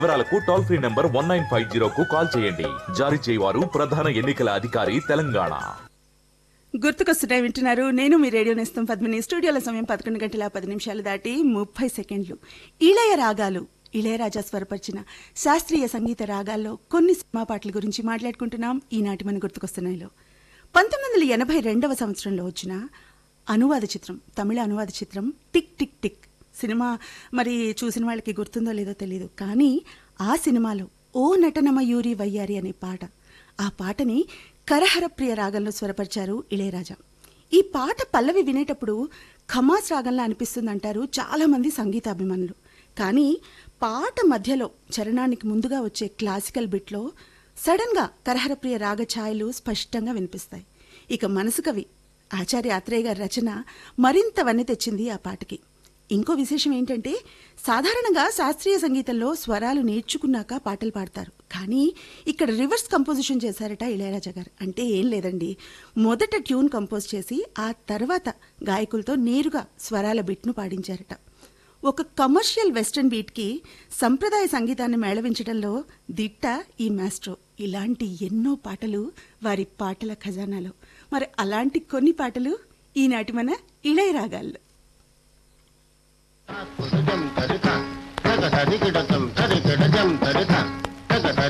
వివరాలకు toll free number one nine five జీరోకు call చేయండి జారీ చేయవారు ప్రధాన ఎన్నికల అధికారి తెలంగాణ గుర్తుకొస్తున్నాయి వింటున్నారు నేను మీ రేడియో నేస్తం పద్మిని స్టూడియోల సమయం పదకొండు గంటల పది నిమిషాలు దాటి ముప్పై సెకండ్లు ఇళయ రాగాలు ఇళయరాజా స్వరపరిచిన శాస్త్రీయ సంగీత రాగాల్లో కొన్ని సినిమా పాటల గురించి మాట్లాడుకుంటున్నాం ఈనాటి మన గుర్తుకొస్తున్నాయిలో పంతొమ్మిది వందల ఎనభై రెండవ సంవత్సరంలో వచ్చిన అనువాద చిత్రం తమిళ అనువాద చిత్రం టిక్ టిక్ టిక్ సినిమా మరి చూసిన వాళ్ళకి గుర్తుందో లేదో తెలియదు కానీ ఆ సినిమాలో ఓ నటనమయూరి వయ్యారి అనే పాట ఆ పాటని కరహర ప్రియ రాగంలో స్వరపరిచారు ఇళయరాజా ఈ పాట పల్లవి వినేటప్పుడు ఖమాస్ రాగంలా అనిపిస్తుందంటారు చాలా మంది సంగీత అభిమానులు కానీ పాట మధ్యలో చరణానికి ముందుగా వచ్చే క్లాసికల్ బిట్లో సడన్గా కరహరప్రియ రాగ ఛాయలు స్పష్టంగా వినిపిస్తాయి ఇక మనసు కవి ఆచార్య ఆత్రేయ గారి రచన మరింత వన్నె తెచ్చింది ఆ పాటకి ఇంకో విశేషం ఏంటంటే సాధారణంగా శాస్త్రీయ సంగీతంలో స్వరాలు నేర్చుకున్నాక పాటలు పాడతారు కానీ ఇక్కడ రివర్స్ కంపోజిషన్ చేశారట ఇళయరాజా గారు అంటే ఏం లేదండి మొదట ట్యూన్ కంపోజ్ చేసి ఆ తర్వాత గాయకులతో నేరుగా స్వరాల బిట్ను పాడించారట ఒక కమర్షియల్ వెస్టర్న్ బీట్కి సంప్రదాయ సంగీతాన్ని మేళవించడంలో దిట్ట ఈ మాస్ట్రో ఇలాంటి ఎన్నో పాటలు వారి పాటల ఖజానాలో మరి అలాంటి కొన్ని పాటలు ఈనాటి మన ఇళయరాగాల్లో కుడజం తరిత తగ సరికిడతం తరికిడజం తరిత